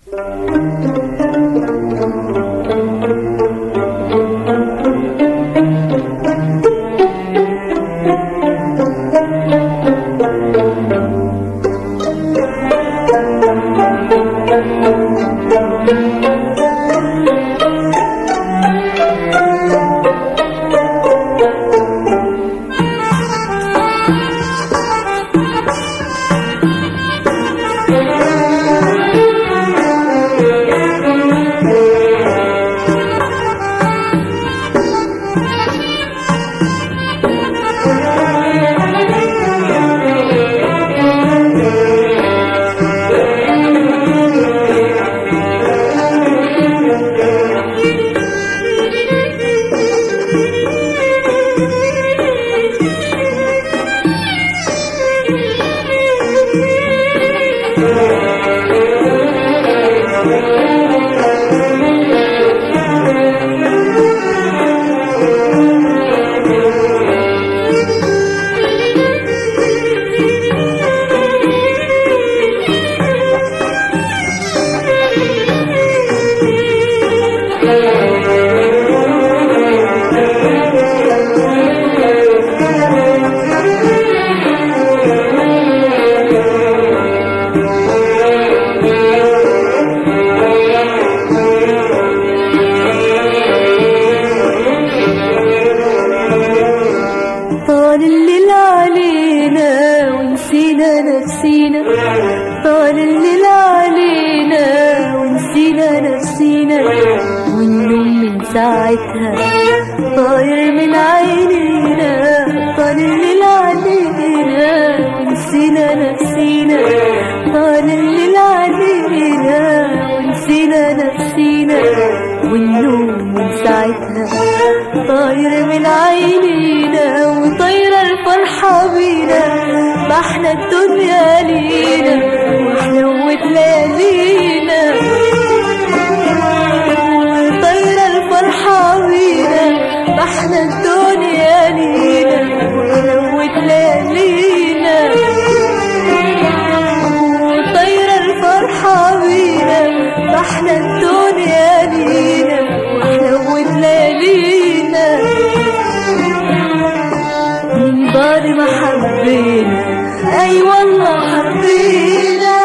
طال الليل علينا ونسينا نفسينا طال الليل علينا ونسينا نفسينا والنوم من ساعتها طاير من عينينا طال الليل علينا ونسينا نفسينا طال الليل علينا ونسينا نفسينا والنوم من ساعتها طاير من عينينا وطايرة الفرحة بينا ما احنا الدنيا لينا وحلوت ليالينا طايرة الفرحة بينا ما احنا الدنيا لينا وحلوت ليالينا طايرة الفرحة بينا ما احنا الدنيا لينا وحلوت ليالينا من بعد ما حبينا اي والله حبينا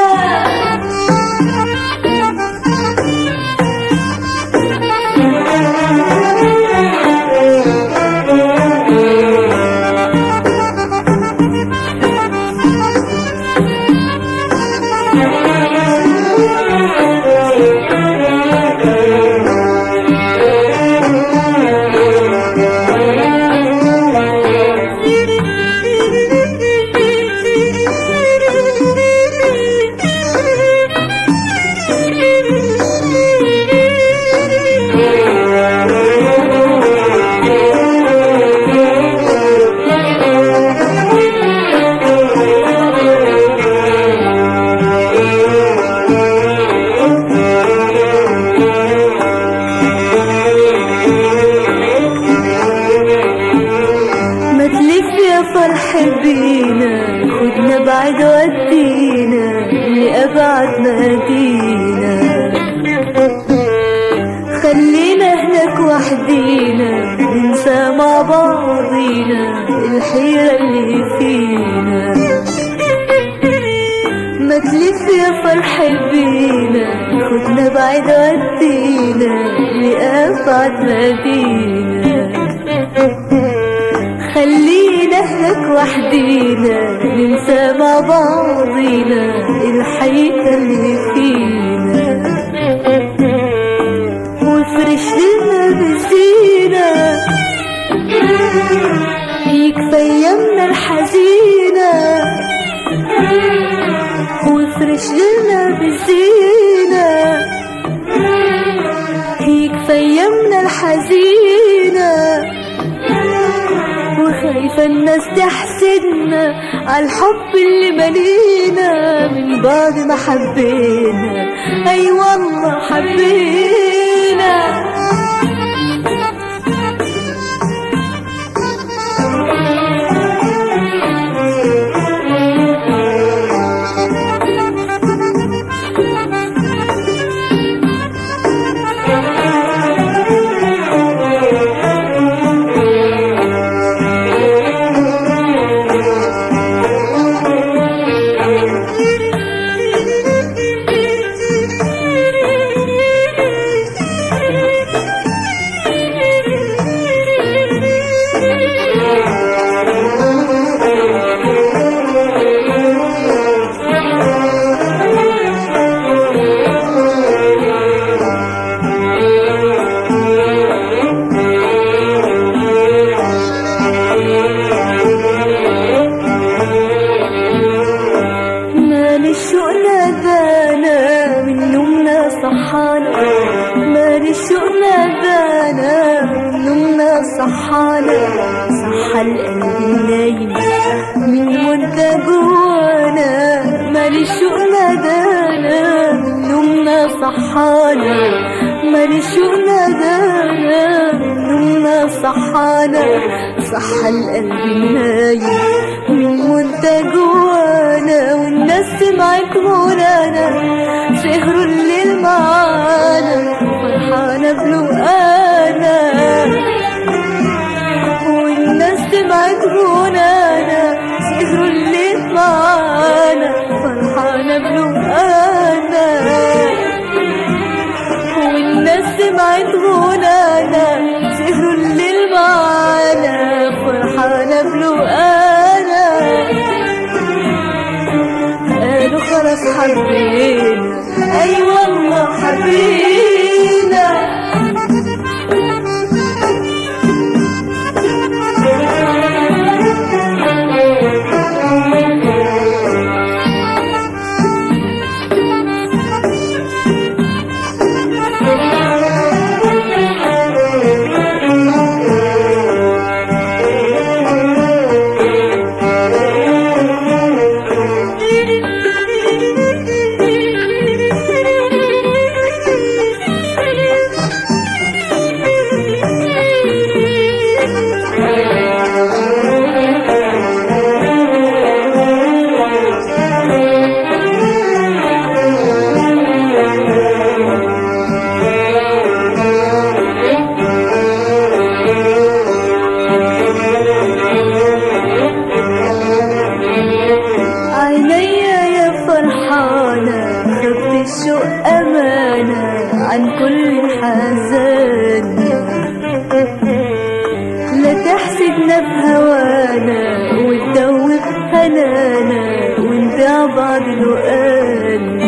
ما تلف يا فرح بينا خدنا بعد ودينا لأبعد نادينا خلينا هناك وحدينا ننسى مع بعضينا الحيرة اللي فينا ما تلف يا فرح بينا خدنا بعد ودينا لأبعد مدينة خلينا هناك وحدينا ننسى مع بعضينا الحقيقة اللي فينا وافرش لنا بزينة يكفي ايامنا الحزينة وافرش لنا بزينة يكفي ايامنا الحزينة وخايفة الناس تحسدنا على الحب اللي ملينا من بعد ما حبينا اي والله حبينا الشوق نادانا من نومنا صحانا مال الشوق نادانا من نومنا صحانا صحى القلب النايم من مدة جوانا مال الشوق نادانا من نومنا صحانا مال الشوق نادانا من نومنا صحانا صحى القلب النايم من مدة جوانا والناس سمعت غنانا سهروا الليل معانا فرحانة بلقانا والناس سمعت غنانا سهروا الليل معانا فرحانة بلقانا والناس سمعت غنانا سهروا الليل معانا فرحانة بلقانا قالوا خلاص حبينا اي والله حبينا عينيا يا فرحانة خدت الشوق أمانة عن كل حزان لا تحسدنا بهوانا وتدوب هنانا ونبيع بعض الوقان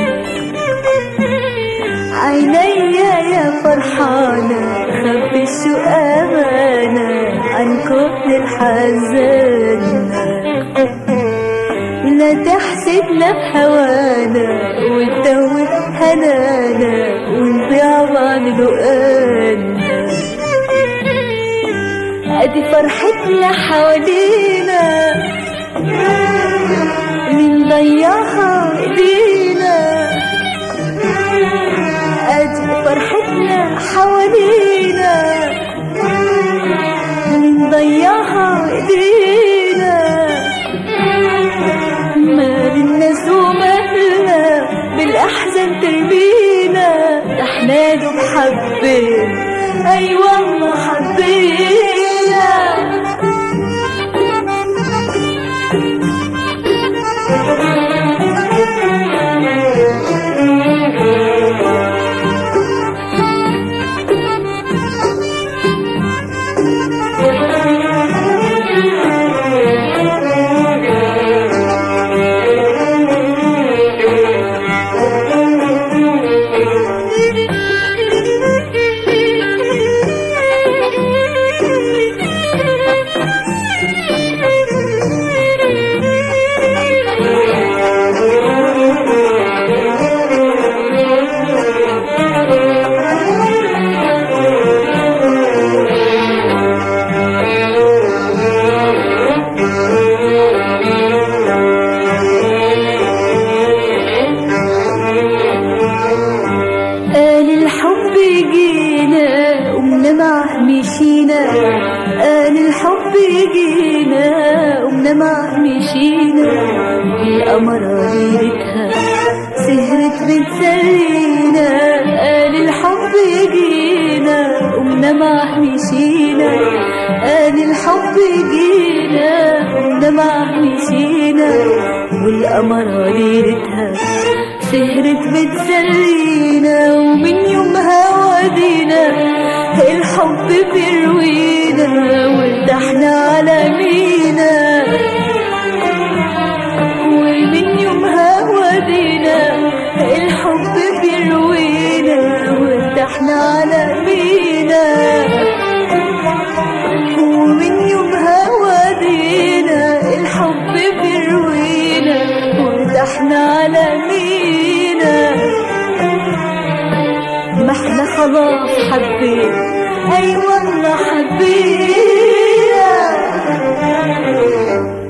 عينيا يا فرحانة خبي الشوق أمانة عن كل الحزان لا تحسدنا بهوانا وتدوب هنانا ونبيع بعض لقانا ادي فرحتنا حوالينا مين ضيعها ايدينا ادي فرحتنا حوالينا مين ضيعها ايدينا مال الناس ومالنا بالاحزان ترمينا ده احنا دوب حبينا اي والله حبينا قال الحب يجينا قمنا معاه مشينا قال الحب يجينا قمنا معاه مشينا القمرة ليلتها سهرت بتسلينا قال الحب يجينا قمنا معاه مشينا قال الحب يجينا قمنا معاه مشينا والقمرة ليلتها سهرت بتسلينا ومن يومها ودينا الحب بيروينا وارتحنا على مينا ومن يومها ودينا الحب بيروينا وارتحنا على مينا ومن يومها ودينا الحب بيروينا وارتحنا على لمينا ما احنا خلاص حبينا اي والله حبينا